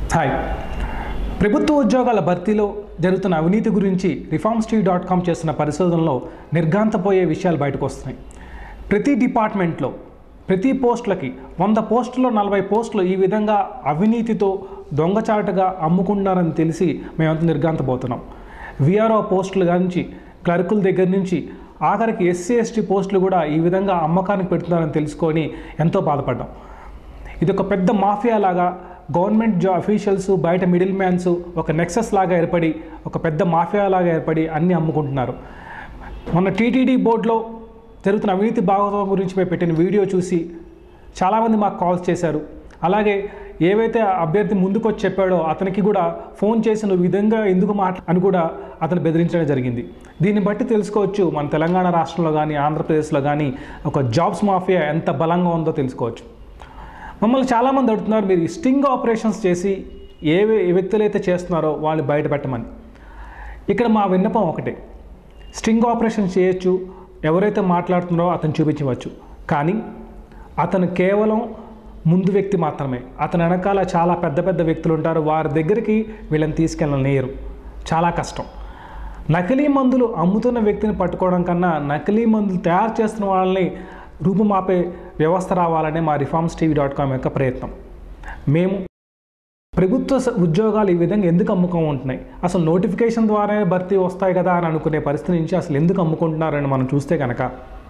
hi ప్రభుత్వ ఉద్యోగాల భర్తీలో జరుగుతున్న అవినీతి గురించి రిఫార్మ్స్ టీవీ డాట్ కామ్ చేస్తున్న పరిశోధనలో నిర్గాంతపోయే విషయాలు బయటకు వస్తున్నాయి ప్రతి డిపార్ట్మెంట్లో ప్రతి పోస్టులకి వంద పోస్టుల్లో నలభై పోస్టులు ఈ విధంగా అవినీతితో దొంగచాటుగా అమ్ముకుంటున్నారని తెలిసి మేమంతా నిర్గాంతపోతున్నాం విఆర్ఓ పోస్టుల నుంచి క్లర్కుల దగ్గర నుంచి ఆఖరికి ఎస్సీ ఎస్టీ పోస్టులు కూడా ఈ విధంగా అమ్మకానికి పెడుతున్నారని తెలుసుకొని ఎంతో బాధపడ్డాం ఇది ఒక పెద్ద మాఫియా లాగా గవర్నమెంట్ జా అఫీషియల్స్ బయట మిడిల్ మ్యాన్స్ ఒక నెక్సెస్ లాగా ఏర్పడి ఒక పెద్ద మాఫియా లాగా ఏర్పడి అన్నీ అమ్ముకుంటున్నారు మొన్న టీటీడీ బోర్డులో జరుగుతున్న అవినీతి భాగవతం గురించి మేము పెట్టిన వీడియో చూసి చాలామంది మాకు కాల్స్ చేశారు అలాగే ఏవైతే అభ్యర్థి ముందుకు వచ్చి చెప్పాడో అతనికి కూడా ఫోన్ చేసి నువ్వు ఈ విధంగా ఎందుకు మాట్లా అని కూడా అతను బెదిరించడం జరిగింది దీన్ని బట్టి తెలుసుకోవచ్చు మన తెలంగాణ రాష్ట్రంలో కానీ ఆంధ్రప్రదేశ్లో కానీ ఒక జాబ్స్ మాఫియా ఎంత బలంగా ఉందో తెలుసుకోవచ్చు మమ్మల్ని చాలామంది అడుగుతున్నారు మీరు ఈ స్టింగ్ ఆపరేషన్స్ చేసి ఏ వే- ఏ వ్యక్తులు అయితే చేస్తున్నారో వాళ్ళు బయట పెట్టమని ఇక్కడ మా విన్నపం ఒకటే స్టింగ్ ఆపరేషన్ చేయొచ్చు ఎవరైతే మాట్లాడుతున్నారో అతను చూపించవచ్చు కానీ అతను కేవలం ముందు వ్యక్తి మాత్రమే అతని వెనకాల చాలా పెద్ద పెద్ద వ్యక్తులు ఉంటారు వారి దగ్గరికి వీళ్ళని తీసుకెళ్ళలేరు చాలా కష్టం నకిలీ మందులు అమ్ముతున్న వ్యక్తిని పట్టుకోవడం కన్నా నకిలీ మందులు తయారు చేస్తున్న వాళ్ళని రూపుమాపే వ్యవస్థ రావాలనే మా రిఫార్మ్స్ టీవీ డాట్ కామ్ యొక్క ప్రయత్నం మేము ప్రభుత్వ స- ఉద్యోగాలు ఈ విధంగా ఎందుకు అమ్ముకం ఉంటున్నాయి అసలు నోటిఫికేషన్ ద్వారానే భర్తీ వస్తాయి కదా అని అనుకునే పరిస్థితి నుంచి అసలు ఎందుకు అమ్ముకుంటున్నారని మనం చూస్తే కనుక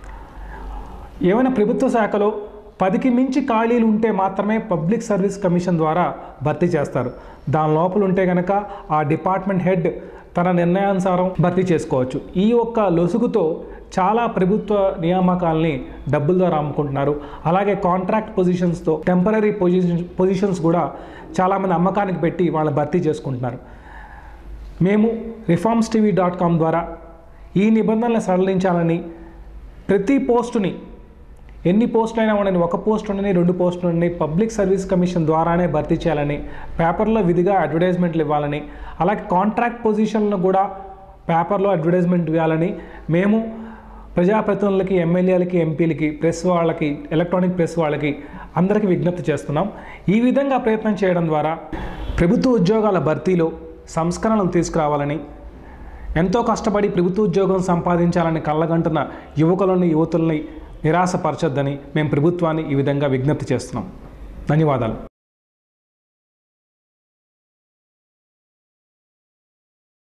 ఏమైనా ప్రభుత్వ శాఖలో పదికి మించి ఖాళీలు ఉంటే మాత్రమే పబ్లిక్ సర్వీస్ కమిషన్ ద్వారా భర్తీ చేస్తారు దాని లోపల ఉంటే కనుక ఆ డిపార్ట్మెంట్ హెడ్ తన నిర్ణయానుసారం భర్తీ చేసుకోవచ్చు ఈ ఒక్క లొసుగుతో చాలా ప్రభుత్వ నియామకాలని డబ్బుల ద్వారా అమ్ముకుంటున్నారు అలాగే కాంట్రాక్ట్ పొజిషన్స్తో టెంపరీ పొజిషన్ పొజిషన్స్ కూడా చాలామంది అమ్మకానికి పెట్టి వాళ్ళని భర్తీ చేసుకుంటున్నారు మేము రిఫార్మ్స్ టీవీ డాట్ కామ్ ద్వారా ఈ నిబంధనలు సడలించాలని ప్రతి పోస్టుని ఎన్ని పోస్టులు అయినా ఉండని ఒక పోస్ట్ ఉండని రెండు పోస్టులు ఉండని పబ్లిక్ సర్వీస్ కమిషన్ ద్వారానే భర్తీ చేయాలని పేపర్లో విధిగా అడ్వర్టైజ్మెంట్లు ఇవ్వాలని అలాగే కాంట్రాక్ట్ పొజిషన్లను కూడా పేపర్లో అడ్వర్టైజ్మెంట్ ఇవ్వాలని మేము ప్రజాప్రతినిధులకి ఎమ్మెల్యేలకి ఎంపీలకి ప్రెస్ వాళ్ళకి ఎలక్ట్రానిక్ ప్రెస్ వాళ్ళకి అందరికీ విజ్ఞప్తి చేస్తున్నాం ఈ విధంగా ప్రయత్నం చేయడం ద్వారా ప్రభుత్వ ఉద్యోగాల భర్తీలో సంస్కరణలు తీసుకురావాలని ఎంతో కష్టపడి ప్రభుత్వ ఉద్యోగం సంపాదించాలని కళ్ళగంటున్న యువకులని యువతుల్ని నిరాశపరచొద్దని మేము ప్రభుత్వాన్ని ఈ విధంగా విజ్ఞప్తి చేస్తున్నాం ధన్యవాదాలు